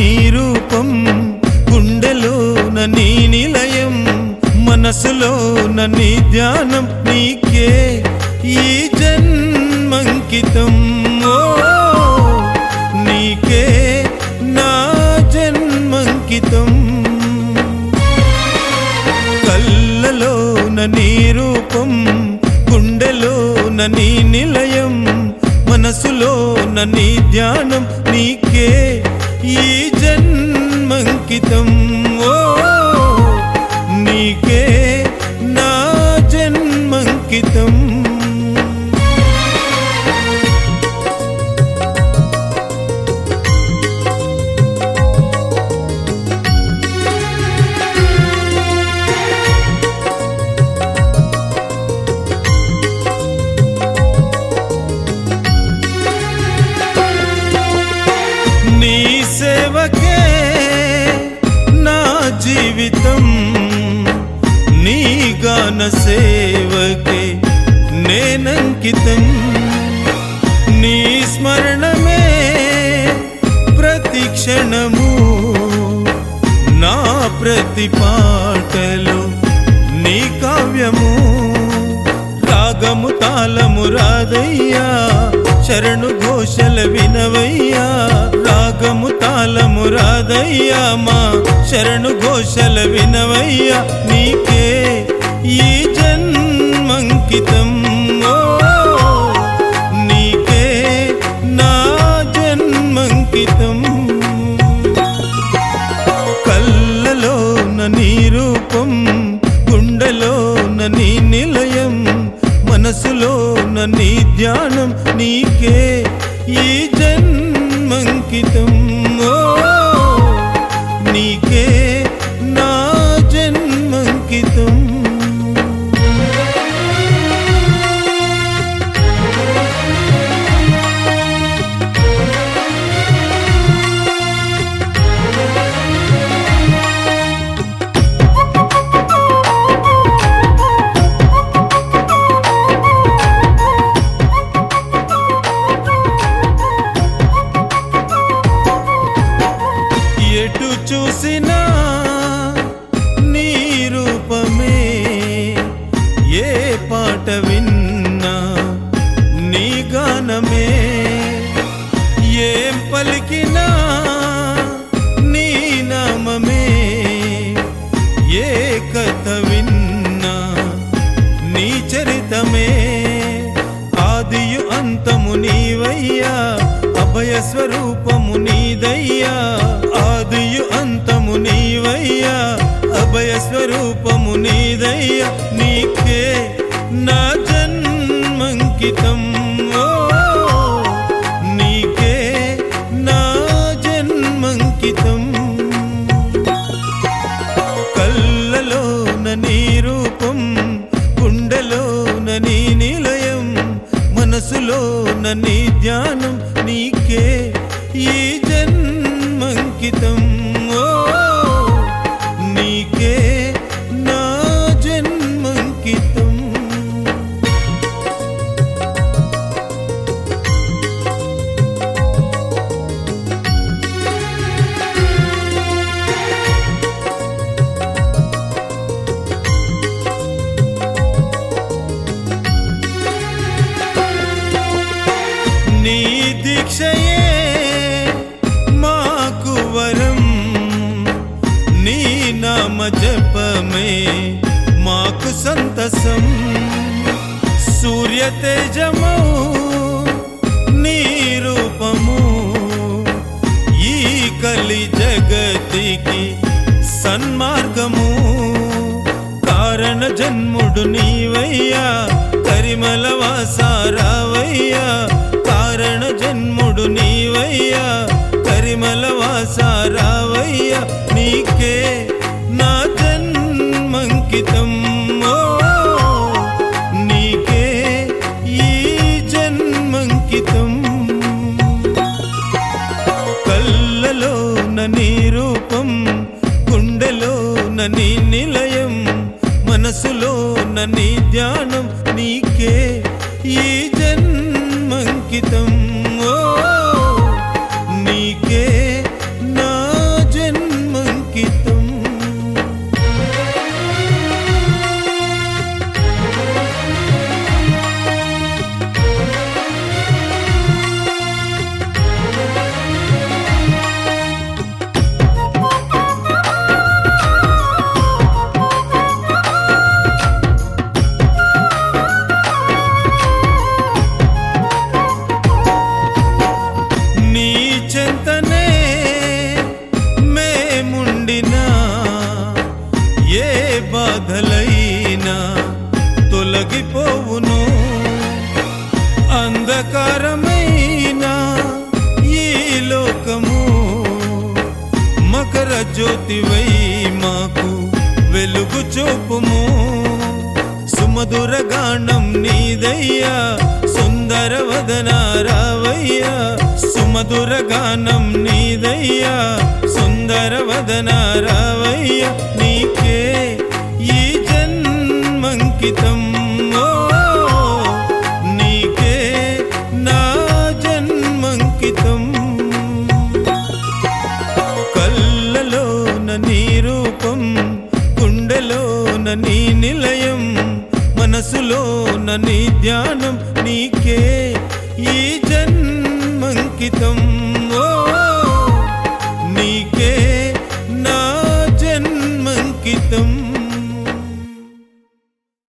నీ రూపం గుండెలోన నీ నిలయం మనసులోన నీ ధ్యానం నీకే ఈ జన్మంకితం ఓ నీకే నా జన్మంకితం కళ్ళలోన నీ రూపం గుండెలోన నీ నిలయం మనసులోన నీ ధ్యానం నీకే ఈ జన్మంకితం ఓ నీకే నా జన్మంకితం నీ సేవకే నా జీవితం నీ గాన సేవకే నేనంకితం నీ స్మరణమే ప్రతి క్షణము నా ప్రతి పాటలో నీ కావ్యము రాగము తాళము రాదయ్యా శరణు ఘోషల వినవయ్యా రాగము తాళము రాదయ్యా మా శరణు ఘోషల వినవయ్యా నీకే ఈ జన్మంకితం ఓ నీకే నా జన్మంకితం కళ్ళలోన నీ రూపం గుండెలోన నీ నిలయం మనసులోన నీ ధ్యానం నీకే ఈ జన్మంకితం ఓ నీకే నా జన్మంకితం ఎటు చూసినా నీ రూపమే ఏ పాట విన్నా నీ గానమే ఏం పలికినా నీ నామమే ఏ కథ విన్నా నీ చరితమే ఆదియు అంతము నీవయ్యా అభయ స్వరూపము నీదయ్యా ఆదియు అంతము నీవయ్యా అభయ స్వరూపము నీదయ్యా నీకే నా జన్మంకితం ఓ నీకే నా జన్మంకితం కళ్ళలోన నీ రూపం గుండెలోన నీ నిలయం మనసులోన నీ ధ్యానం నీకే ఈ జన్మంకితం ఓ నీకే నా జన్మంకితం నీ దీక్షయే మాకు వరం నీ నామ జపమే మాకు సంతసం సూర్య తేజము నీ రూపము ఈ కలి జగతికి సన్మార్గము కారణ జన్ముడు నీవయ్యా కరిమల వాసారావయ్యా కారణ జన్ముడు నీవయ్యా కరిమల వాసారావయ్యా నీకే నా జన్మంకితం ఓ నీకే ఈ జన్మంకితం కళ్ళలోన నీ రూపం గుండెలోన నీ నిలయం మనసులోన నీ ధ్యానం నీకే ఈ జన్మంకితం ఓ నీకే నా జ్యోతివై మాకు వెలుగు చూపుము సుమధుర గానం నీదయ్యా సుందర వదన రావయ్యా సుమధుర గానం నీదయ్యా సుందర వదన రావయ్యా నీకే ఈ జన్మంకితం ఓ నీకే నా జన్మంకితం కళ్ళలోన నీ రూపం గుండెలోన నీ నిలయం మనసులోన నీ ధ్యానం నీకే ఈ జన్మంకితం ఓ నీకే నా జన్మంకితం